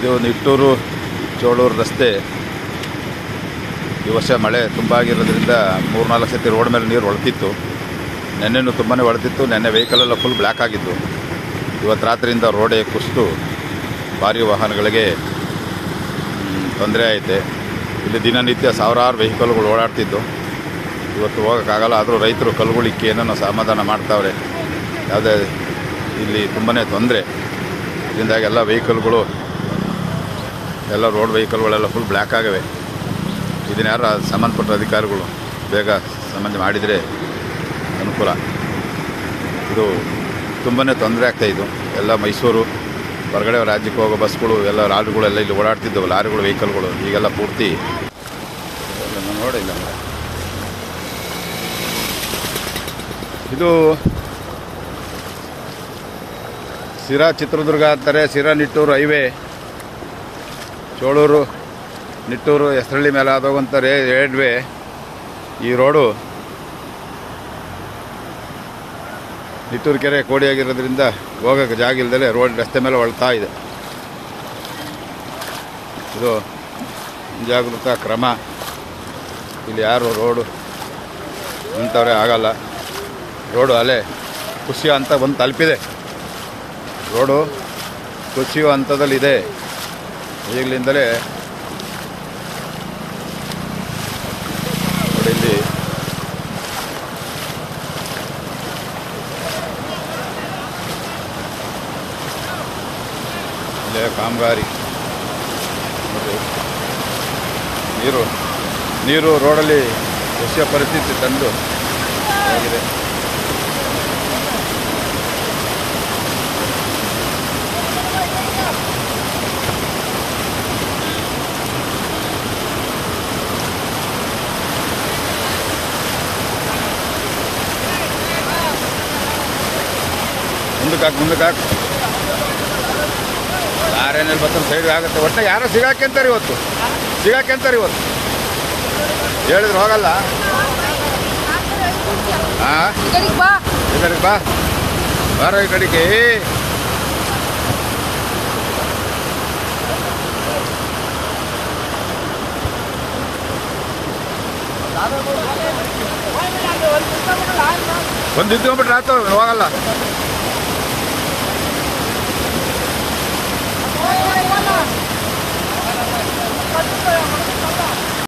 ಇದು ನಿಟ್ಟೂರು ಚೋಳೂರು ರಸ್ತೆ ಈ ವರ್ಷ ಮಳೆ ತುಂಬ ಆಗಿರೋದ್ರಿಂದ ಮೂರ್ನಾಲ್ಕು ಸತಿ ರೋಡ್ ಮೇಲೆ ನೀರು ಹೊಳ್ತಿತ್ತು ನೆನ್ನೆನೂ ತುಂಬಾ ಹೊಳ್ತಿತ್ತು ನೆನ್ನೆ ವೆಹಿಕಲೆಲ್ಲ ಫುಲ್ ಬ್ಲ್ಯಾಕ್ ಆಗಿತ್ತು ಇವತ್ತು ರಾತ್ರಿಯಿಂದ ರೋಡೇ ಕುಸಿದು ಭಾರಿ ವಾಹನಗಳಿಗೆ ತೊಂದರೆ ಐತೆ ಇಲ್ಲಿ ದಿನನಿತ್ಯ ಸಾವಿರಾರು ವೆಹಿಕಲ್ಗಳು ಓಡಾಡ್ತಿದ್ದು ಇವತ್ತು ಹೋಗೋಕ್ಕಾಗಲ್ಲ ಆದರೂ ರೈತರು ಕಲ್ಗಳಿಕ್ಕಿ ಏನೋ ಸಮಾಧಾನ ಮಾಡ್ತಾವ್ರೆ ಯಾವುದೇ ಇಲ್ಲಿ ತುಂಬಾ ತೊಂದರೆ ಇದರಿಂದಾಗಿ ಎಲ್ಲ ವೆಹಿಕಲ್ಗಳು ಎಲ್ಲ ರೋಡ್ ವೆಹಿಕಲ್ಗಳೆಲ್ಲ ಫುಲ್ ಬ್ಲ್ಯಾಕ್ ಆಗಿವೆ ಇದನ್ನ ಯಾರು ಸಂಬಂಧಪಟ್ಟ ಅಧಿಕಾರಿಗಳು ಬೇಗ ಸಂಬಂಧ ಮಾಡಿದರೆ ಅನುಕೂಲ ಇದು ತುಂಬಾ ತೊಂದರೆ ಆಗ್ತಾಯಿದ್ದು ಎಲ್ಲ ಮೈಸೂರು ಹೊರಗಡೆ ರಾಜ್ಯಕ್ಕೆ ಹೋಗೋ ಬಸ್ಗಳು ಎಲ್ಲ ಲಾರಿಗಳೆಲ್ಲ ಇಲ್ಲಿ ಓಡಾಡ್ತಿದ್ದವು ಲಾರಿಗಳು ವೆಹಿಕಲ್ಗಳು ಈಗೆಲ್ಲ ಪೂರ್ತಿ ಇದನ್ನು ನೋಡಿಲ್ಲ ಇದು ಸಿರಾ ಚಿತ್ರದುರ್ಗ ಅಂತಾರೆ ಸಿರಾ ನಿಟ್ಟೂರು ಹೈವೇ ಚೋಳೂರು ನಿಟ್ಟೂರು ಹೆಸರಳ್ಳಿ ಮೇಲೆ ಆದೋಗಂತ ರೇ ರೇಡ್ವೇ ಈ ರೋಡು ನಿಟ್ಟೂರು ಕೆರೆ ಕೋಡಿಯಾಗಿರೋದ್ರಿಂದ ಹೋಗೋಕ್ಕೆ ಜಾಗ ಇಲ್ದಲೆ ರೋಡ್ ರಸ್ತೆ ಮೇಲೆ ಹೊಳ್ತಾ ಇದೆ ಇದು ಮುಂಜಾಗ್ರತಾ ಕ್ರಮ ಇಲ್ಲಿ ಯಾರು ರೋಡು ನಿಂತವ್ರೆ ಆಗಲ್ಲ ರೋಡು ಅಲೆ ಕುಸಿಯೋ ಅಂತ ಬಂದು ತಲುಪಿದೆ ರೋಡು ಕುಸಿಯೋ ಹಂತದಲ್ಲಿದೆ ಈಗಲಿಂದಲೇ ನೋಡಿ ಇಲ್ಲಿ ಇಲ್ಲೇ ಕಾಮಗಾರಿ ನೋಡಿ ನೀರು ನೀರು ರೋಡಲ್ಲಿ ವಿಷಯ ಪರಿಸ್ಥಿತಿ ತಂದು ಆಗಿದೆ ಮುಂದಕ್ಕೆ ಹಾಕು ಮುಂದಕ್ಕೆ ಹಾಕು ಯಾರೇನಲ್ಲಿ ಬರ್ತಾರೆ ಸೈಡ್ ಆಗುತ್ತೆ ಒಟ್ಟು ಯಾರೋ ಸಿಗಾಕ್ಯಂತಾರೆ ಇವತ್ತು ಸಿಗಾಕ್ಯಂತಾರೆ ಇವತ್ತು ಹೇಳಿದ್ರೆ ಹೋಗಲ್ಲ ಹಾಂ ಇಕಡಿಗೆ ಬಾ ಈ ಕಡೆಗೆ ಬಾ ಬಾರೋ ಈ ಕಡೆಗೆ ಒಂದು ನಿಂತ್ಕೊಂಡ್ಬಿಟ್ರೆ ಆಯ್ತು ಹೋಗಲ್ಲ